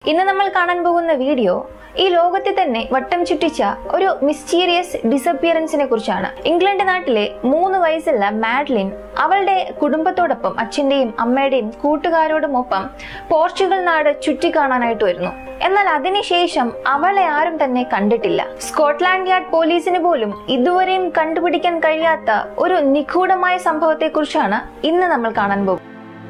ഇന്ന് നമ്മൾ കാണാൻ പോകുന്ന വീഡിയോ ഈ ലോകത്തെ തന്നെ വട്ടം ചുറ്റിച്ച ഒരു മിസ്റ്റീരിയസ് ഡിസപ്പിയറൻസിനെ കുറിച്ചാണ് ഇംഗ്ലണ്ട് നാട്ടിലെ മൂന്ന് വയസ്സുള്ള മാഡ്ലിൻ അവളുടെ കുടുംബത്തോടൊപ്പം അച്ഛന്റെയും അമ്മയുടെയും കൂട്ടുകാരോടുമൊപ്പം പോർച്ചുഗൽ നാട് ചുറ്റിക്കാണാനായിട്ട് വരുന്നു എന്നാൽ അതിനുശേഷം അവളെ ആരും തന്നെ കണ്ടിട്ടില്ല സ്കോട്ട്ലാൻഡ് യാർഡ് പോലീസിന് പോലും ഇതുവരെയും കണ്ടുപിടിക്കാൻ കഴിയാത്ത ഒരു നിഗൂഢമായ സംഭവത്തെക്കുറിച്ചാണ് ഇന്ന് നമ്മൾ കാണാൻ പോകുന്നത്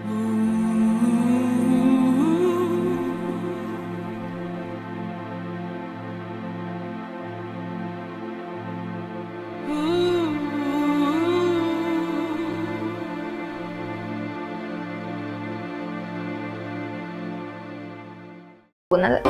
പോകുന്നത്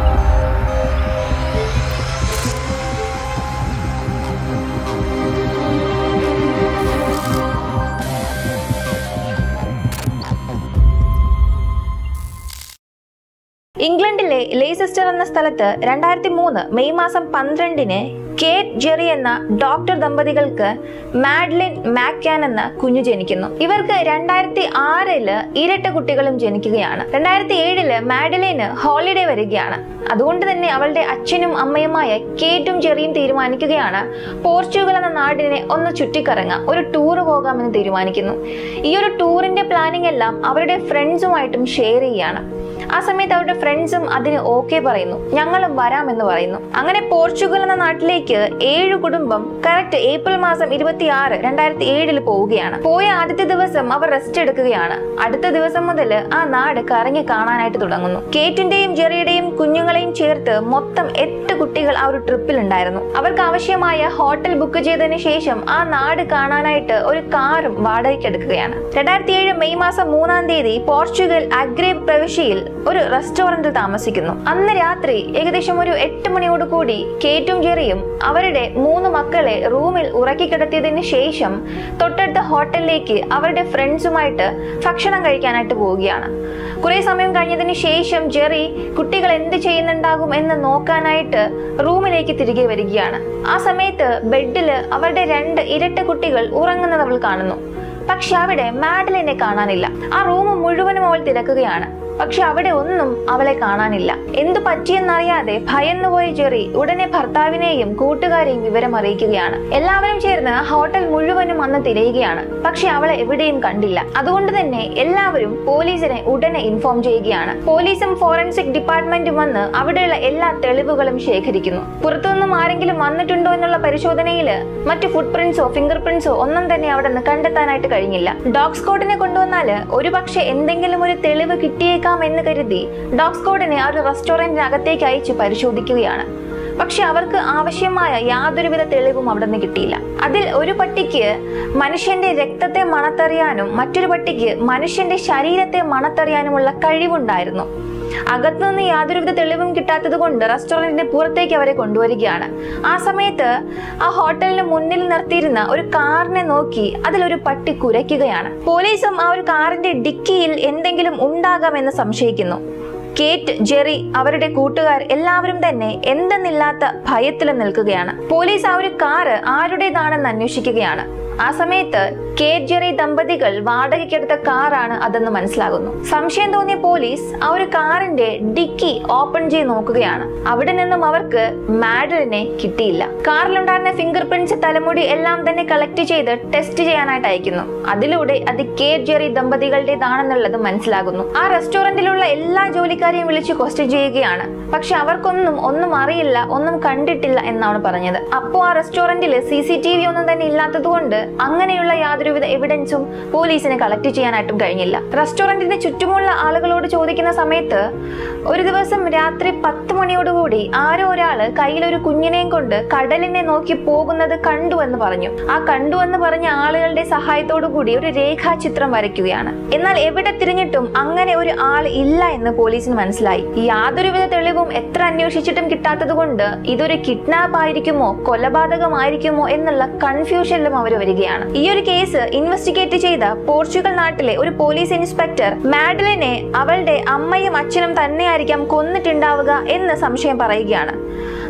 ഇംഗ്ലണ്ടിലെ ലെയ്സെസ്റ്റർ എന്ന സ്ഥലത്ത് രണ്ടായിരത്തി മൂന്ന് മെയ് മാസം പന്ത്രണ്ടിന് കേറ്റ് ജെറി എന്ന ഡോക്ടർ ദമ്പതികൾക്ക് മാഡ്ലിൻ മാക്യാൻ എന്ന കുഞ്ഞു ജനിക്കുന്നു ഇവർക്ക് രണ്ടായിരത്തി ആറില് ഇരട്ട കുട്ടികളും ജനിക്കുകയാണ് രണ്ടായിരത്തി ഏഴില് മാഡലിന് ഹോളിഡേ വരികയാണ് അതുകൊണ്ട് തന്നെ അവളുടെ അച്ഛനും അമ്മയുമായ കേറ്റും ജെറിയും തീരുമാനിക്കുകയാണ് പോർച്ചുഗൽ എന്ന നാടിനെ ഒന്ന് ചുറ്റിക്കറങ്ങാം ഒരു ടൂർ പോകാമെന്ന് തീരുമാനിക്കുന്നു ഈ ഒരു ടൂറിന്റെ പ്ലാനിംഗ് എല്ലാം അവരുടെ ഫ്രണ്ട്സുമായിട്ടും ഷെയർ ചെയ്യാണ് ആ സമയത്ത് അവരുടെ ഫ്രണ്ട്സും അതിന് ഓക്കെ പറയുന്നു ഞങ്ങളും വരാമെന്ന് പറയുന്നു അങ്ങനെ പോർച്ചുഗൽ എന്ന നാട്ടിലേക്ക് ഏഴു കുടുംബം കറക്റ്റ് ഏപ്രിൽ മാസം ഇരുപത്തി ആറ് രണ്ടായിരത്തി ഏഴിൽ പോവുകയാണ് പോയ ആദ്യത്തെ ദിവസം അവർ റെസ്റ്റ് എടുക്കുകയാണ് അടുത്ത ദിവസം മുതൽ ആ നാട് കറങ്ങി കാണാനായിട്ട് തുടങ്ങുന്നു കേറ്റിന്റെയും ജെറിയുടെയും കുഞ്ഞുങ്ങളെയും ചേർത്ത് മൊത്തം എട്ട് കുട്ടികൾ ആ ഒരു ട്രിപ്പിൽ ഉണ്ടായിരുന്നു അവർക്ക് ആവശ്യമായ ഹോട്ടൽ ബുക്ക് ചെയ്തതിനു ശേഷം ആ നാട് കാണാനായിട്ട് ഒരു കാറും വാടകയ്ക്ക് എടുക്കുകയാണ് രണ്ടായിരത്തി ഏഴ് മെയ് മാസം മൂന്നാം തീയതി പോർച്ചുഗൽ അഗ്രേബ് പ്രവിശ്യയിൽ ഒരു റെസ്റ്റോറന്റിൽ താമസിക്കുന്നു അന്ന് രാത്രി ഏകദേശം ഒരു എട്ട് മണിയോട് കൂടി കേറ്റും ജെറിയും അവരുടെ മൂന്ന് മക്കളെ റൂമിൽ ഉറക്കി കിടത്തിയതിന് ശേഷം തൊട്ടടുത്ത ഹോട്ടലിലേക്ക് അവരുടെ ഫ്രണ്ട്സുമായിട്ട് ഭക്ഷണം കഴിക്കാനായിട്ട് പോവുകയാണ് കുറെ സമയം കഴിഞ്ഞതിന് ശേഷം ജെറി കുട്ടികൾ എന്ത് ചെയ്യുന്നുണ്ടാകും എന്ന് നോക്കാനായിട്ട് റൂമിലേക്ക് തിരികെ വരികയാണ് ആ സമയത്ത് ബെഡില് അവരുടെ രണ്ട് ഇരട്ട കുട്ടികൾ ഉറങ്ങുന്നത് അവൾ കാണുന്നു പക്ഷെ അവിടെ മാഡലിനെ കാണാനില്ല ആ റൂം മുഴുവനും അവൾ തിരക്കുകയാണ് പക്ഷെ അവിടെ ഒന്നും അവളെ കാണാനില്ല എന്തു പറ്റിയെന്നറിയാതെ ഭയന്നുപോയ ജെറി ഉടനെ ഭർത്താവിനെയും കൂട്ടുകാരെയും വിവരം അറിയിക്കുകയാണ് എല്ലാവരും ചേർന്ന് ഹോട്ടൽ മുഴുവനും അന്ന് തിരയുകയാണ് പക്ഷെ അവളെ എവിടെയും കണ്ടില്ല അതുകൊണ്ട് തന്നെ എല്ലാവരും പോലീസിനെ ഉടനെ ഇൻഫോം ചെയ്യുകയാണ് പോലീസും ഫോറൻസിക് ഡിപ്പാർട്ട്മെന്റും വന്ന് അവിടെയുള്ള എല്ലാ തെളിവുകളും ശേഖരിക്കുന്നു പുറത്തുനിന്നും ആരെങ്കിലും വന്നിട്ടുണ്ടോ എന്നുള്ള പരിശോധനയിൽ മറ്റു ഫുട് പ്രിന്റ്സോ ഫിംഗർ പ്രിന്റ്സോ ഒന്നും തന്നെ അവിടെ നിന്ന് കണ്ടെത്താനായിട്ട് കഴിഞ്ഞില്ല ഡോഗ് സ്കോഡിനെ കൊണ്ടുവന്നാല് ഒരുപക്ഷെ എന്തെങ്കിലും ഒരു തെളിവ് കിട്ടിയേക്കാം എന്ന് കരുതി ഡോഗ് സ്കോഡിനെ ആ ഒരു റെസ്റ്റോറന്റിനകത്തേക്ക് അയച്ച് പരിശോധിക്കുകയാണ് പക്ഷെ അവർക്ക് ആവശ്യമായ യാതൊരുവിധ തെളിവും അവിടെ നിന്ന് കിട്ടിയില്ല അതിൽ ഒരു പട്ടിക്ക് മനുഷ്യന്റെ രക്തത്തെ മണത്തറിയാനും മറ്റൊരു പട്ടിക്ക് മനുഷ്യന്റെ ശരീരത്തെ മണത്തറിയാനുമുള്ള കഴിവുണ്ടായിരുന്നു അകത്തുനിന്ന് യാതൊരുവിധ തെളിവും കിട്ടാത്തത് കൊണ്ട് റെസ്റ്റോറന്റിന്റെ പുറത്തേക്ക് അവരെ കൊണ്ടുവരികയാണ് ആ സമയത്ത് ആ ഹോട്ടലിന് മുന്നിൽ നിർത്തിയിരുന്ന ഒരു കാറിനെ നോക്കി അതിലൊരു പട്ടി കുരയ്ക്കുകയാണ് പോലീസും ആ ഒരു കാറിന്റെ ഡിക്കിയിൽ എന്തെങ്കിലും ഉണ്ടാകാമെന്ന് സംശയിക്കുന്നു കേറ്റ് ജെറി അവരുടെ കൂട്ടുകാർ എല്ലാവരും തന്നെ എന്തെന്നില്ലാത്ത ഭയത്തിലും നിൽക്കുകയാണ് പോലീസ് ആ ഒരു കാറ് ആരുടേതാണെന്ന് അന്വേഷിക്കുകയാണ് ആ സമയത്ത് കേറ്റ് ജെറി ദമ്പതികൾ വാടകയ്ക്കെടുത്ത കാറാണ് അതെന്ന് മനസ്സിലാകുന്നു സംശയം തോന്നിയ പോലീസ് ആ ഒരു കാറിന്റെ ഡിക്കി ഓപ്പൺ ചെയ്ത് നോക്കുകയാണ് അവിടെ നിന്നും അവർക്ക് മാഡലിനെ കിട്ടിയില്ല കാറിലുണ്ടായിരുന്ന ഫിംഗർ പ്രിന്റ്സ് തലമുടി എല്ലാം തന്നെ കളക്ട് ചെയ്ത് ടെസ്റ്റ് ചെയ്യാനായിട്ട് അയക്കുന്നു അതിലൂടെ അത് കേറ്റ് ജെറി ദമ്പതികളുടേതാണെന്നുള്ളത് മനസ്സിലാകുന്നു ആ റെസ്റ്റോറന്റിലുള്ള എല്ലാ ജോലിക്കാരെയും വിളിച്ച് ക്വസ്റ്റ്യൻ ചെയ്യുകയാണ് പക്ഷെ അവർക്കൊന്നും ഒന്നും അറിയില്ല ഒന്നും കണ്ടിട്ടില്ല എന്നാണ് പറഞ്ഞത് അപ്പോ ആ റെസ്റ്റോറന്റിൽ സി സി ടി വി ഒന്നും തന്നെ ഇല്ലാത്തതുകൊണ്ട് അങ്ങനെയുള്ള യാതൊരുവിധ എവിഡൻസും പോലീസിന് കളക്ട് ചെയ്യാനായിട്ടും കഴിഞ്ഞില്ല റെസ്റ്റോറന്റിന് ചുറ്റുമുള്ള ആളുകളോട് ചോദിക്കുന്ന സമയത്ത് ഒരു ദിവസം രാത്രി പത്ത് മണിയോടുകൂടി ആരോ ഒരാള് കയ്യിലൊരു കുഞ്ഞിനെയും കൊണ്ട് കടലിനെ നോക്കി പോകുന്നത് കണ്ടു എന്ന് പറഞ്ഞു ആ കണ്ടു എന്ന് പറഞ്ഞ ആളുകളുടെ സഹായത്തോടു കൂടി ഒരു രേഖാചിത്രം വരയ്ക്കുകയാണ് എന്നാൽ എവിടെ തിരിഞ്ഞിട്ടും അങ്ങനെ ഒരു ആൾ ഇല്ല എന്ന് പോലീസിന് മനസ്സിലായി യാതൊരുവിധ തെളിവും എത്ര അന്വേഷിച്ചിട്ടും കിട്ടാത്തത് കൊണ്ട് ഇതൊരു കിഡ്നാപ്പ് ആയിരിക്കുമോ കൊലപാതകമായിരിക്കുമോ എന്നുള്ള കൺഫ്യൂഷനിലും അവർ വരികയാണ് ഈ ഒരു കേസ് ഇൻവെസ്റ്റിഗേറ്റ് ചെയ്ത പോർച്ചുഗൽ നാട്ടിലെ ഒരു പോലീസ് ഇൻസ്പെക്ടർ മാഡലിനെ അവളുടെ അമ്മയും അച്ഛനും തന്നെയായിരിക്കാം കൊന്നിട്ടുണ്ടാവുക എന്ന് സംശയം പറയുകയാണ്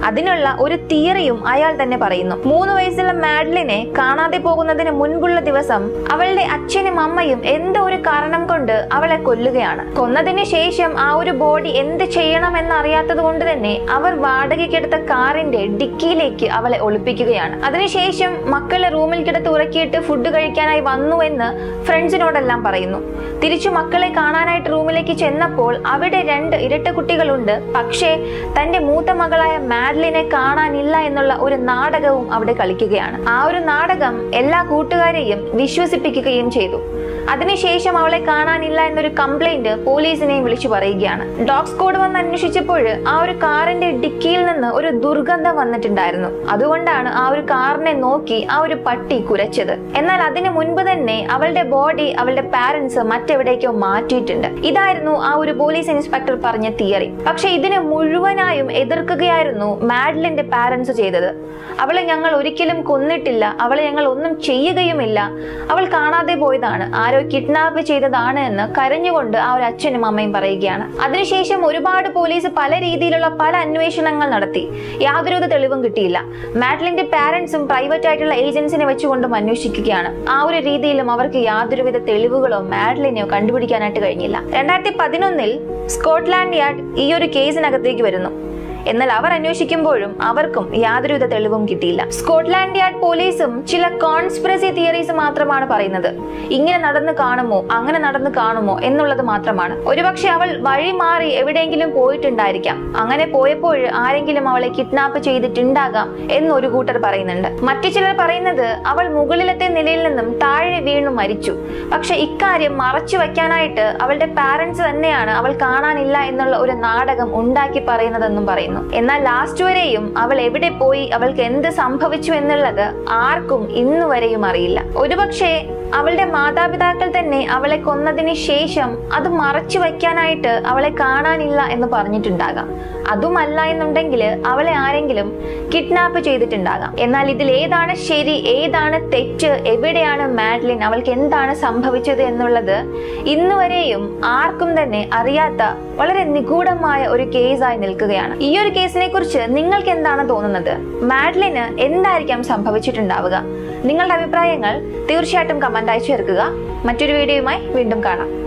അതിനുള്ള ഒരു തിയറിയും അയാൾ തന്നെ പറയുന്നു മൂന്ന് വയസ്സുള്ള മാഡ്ലിനെ കാണാതെ പോകുന്നതിന് മുൻപുള്ള ദിവസം അവളുടെ അച്ഛനും അമ്മയും എന്തോ ഒരു കാരണം കൊണ്ട് അവളെ കൊല്ലുകയാണ് കൊന്നതിന് ശേഷം ആ ഒരു ബോഡി എന്ത് ചെയ്യണമെന്ന് അറിയാത്തത് കൊണ്ട് തന്നെ അവർ വാടകയ്ക്കെടുത്ത കാറിന്റെ ഡിക്കിയിലേക്ക് അവളെ ഒളിപ്പിക്കുകയാണ് അതിനുശേഷം മക്കളെ റൂമിൽ കിടത്ത് ഉറക്കിയിട്ട് ഫുഡ് കഴിക്കാനായി വന്നു എന്ന് ഫ്രണ്ട്സിനോടെല്ലാം പറയുന്നു തിരിച്ചു മക്കളെ കാണാനായിട്ട് റൂമിലേക്ക് ചെന്നപ്പോൾ അവിടെ രണ്ട് ഇരട്ട കുട്ടികളുണ്ട് പക്ഷേ തന്റെ മൂത്ത മകളായ മാഡ്ലിനെ കാണാനില്ല എന്നുള്ള ഒരു നാടകവും അവിടെ കളിക്കുകയാണ് ആ ഒരു നാടകം എല്ലാ കൂട്ടുകാരെയും വിശ്വസിപ്പിക്കുകയും ചെയ്തു അതിനുശേഷം അവളെ കാണാനില്ല എന്നൊരു കംപ്ലൈന്റ് പോലീസിനെയും വിളിച്ചു പറയുകയാണ് ഡോഗ് സ്ക്വാഡ് വന്ന് അന്വേഷിച്ചപ്പോൾ ആ ഒരു കാറിന്റെ ഡിക്കിയിൽ നിന്ന് ഒരു ദുർഗന്ധം വന്നിട്ടുണ്ടായിരുന്നു അതുകൊണ്ടാണ് ആ ഒരു കാറിനെ നോക്കി ആ ഒരു പട്ടി കുരച്ചത് എന്നാൽ അതിനു മുൻപ് തന്നെ അവളുടെ ബോഡി അവളുടെ പാരന്റ്സ് മറ്റെവിടേക്കോ മാറ്റിയിട്ടുണ്ട് ഇതായിരുന്നു ആ ഒരു പോലീസ് ഇൻസ്പെക്ടർ പറഞ്ഞ തിയറി പക്ഷെ ഇതിനെ മുഴുവനായും എതിർക്കുകയായിരുന്നു മാഡ്ലിന്റെ പാരന്റ്സ് ചെയ്തത് അവളെ ഞങ്ങൾ ഒരിക്കലും കൊന്നിട്ടില്ല അവളെ ഞങ്ങൾ ഒന്നും ചെയ്യുകയുമില്ല അവൾ കാണാതെ പോയതാണ് ആരോ കിഡ്നാപ്പ് ചെയ്തതാണ് എന്ന് കരഞ്ഞുകൊണ്ട് ആ ഒരു അച്ഛനും അമ്മയും പറയുകയാണ് അതിനുശേഷം ഒരുപാട് പോലീസ് പല രീതിയിലുള്ള പല അന്വേഷണങ്ങൾ നടത്തി യാതൊരുവിധ തെളിവും കിട്ടിയില്ല മാഡ്ലിന്റെ പാരന്റ്സും പ്രൈവറ്റ് ആയിട്ടുള്ള ഏജൻസിനെ വെച്ചുകൊണ്ടും അന്വേഷിക്കുകയാണ് ആ ഒരു രീതിയിലും അവർക്ക് യാതൊരുവിധ തെളിവുകളോ മാഡ്ലിനെയോ കണ്ടുപിടിക്കാനായിട്ട് കഴിഞ്ഞില്ല രണ്ടായിരത്തി പതിനൊന്നിൽ സ്കോട്ട്ലാൻഡ് യാർഡ് ഈ ഒരു കേസിനകത്തേക്ക് വരുന്നു എന്നാൽ അവർ അന്വേഷിക്കുമ്പോഴും അവർക്കും യാതൊരുവിധ തെളിവും കിട്ടിയില്ല സ്കോട്ട്ലാൻഡ് യാർഡ് പോലീസും ചില കോൺസ്പിറസി തിയറീസ് മാത്രമാണ് പറയുന്നത് ഇങ്ങനെ നടന്നു കാണുമോ അങ്ങനെ നടന്നു കാണുമോ എന്നുള്ളത് മാത്രമാണ് ഒരുപക്ഷെ അവൾ വഴി മാറി എവിടെയെങ്കിലും പോയിട്ടുണ്ടായിരിക്കാം അങ്ങനെ പോയപ്പോൾ ആരെങ്കിലും അവളെ കിഡ്നാപ്പ് ചെയ്തിട്ടുണ്ടാകാം എന്നൊരു കൂട്ടർ പറയുന്നുണ്ട് മറ്റു ചിലർ പറയുന്നത് അവൾ മുകളിലത്തെ നിലയിൽ നിന്നും താഴെ വീണു മരിച്ചു പക്ഷെ ഇക്കാര്യം മറച്ചു വെക്കാനായിട്ട് അവളുടെ പാരന്റ്സ് തന്നെയാണ് അവൾ കാണാനില്ല എന്നുള്ള ഒരു നാടകം ഉണ്ടാക്കി പറയുന്നതെന്നും പറയുന്നു എന്നാൽ ലാസ്റ്റ് വരെയും അവൾ എവിടെ പോയി അവൾക്ക് എന്ത് സംഭവിച്ചു എന്നുള്ളത് ആർക്കും ഇന്നു വരെയും അറിയില്ല ഒരുപക്ഷെ അവളുടെ മാതാപിതാക്കൾ തന്നെ അവളെ കൊന്നതിന് ശേഷം അത് മറച്ചു വയ്ക്കാനായിട്ട് അവളെ കാണാനില്ല എന്ന് പറഞ്ഞിട്ടുണ്ടാകാം അതുമല്ല എന്നുണ്ടെങ്കിൽ അവളെ ആരെങ്കിലും കിഡ്നാപ്പ് ചെയ്തിട്ടുണ്ടാകാം എന്നാൽ ഇതിൽ ഏതാണ് ശരി ഏതാണ് തെറ്റ് എവിടെയാണ് മാഡ്ലിൻ അവൾക്ക് എന്താണ് സംഭവിച്ചത് എന്നുള്ളത് ഇന്നു വരെയും ആർക്കും തന്നെ അറിയാത്ത വളരെ നിഗൂഢമായ ഒരു കേസായി നിൽക്കുകയാണ് ഈ ഒരു കേസിനെ കുറിച്ച് നിങ്ങൾക്ക് എന്താണ് തോന്നുന്നത് മാഡ്ലിന് എന്തായിരിക്കാം സംഭവിച്ചിട്ടുണ്ടാവുക നിങ്ങളുടെ അഭിപ്രായങ്ങൾ തീർച്ചയായിട്ടും കമന്റ് അയച്ചു ചേർക്കുക മറ്റൊരു വീഡിയോയുമായി വീണ്ടും കാണാം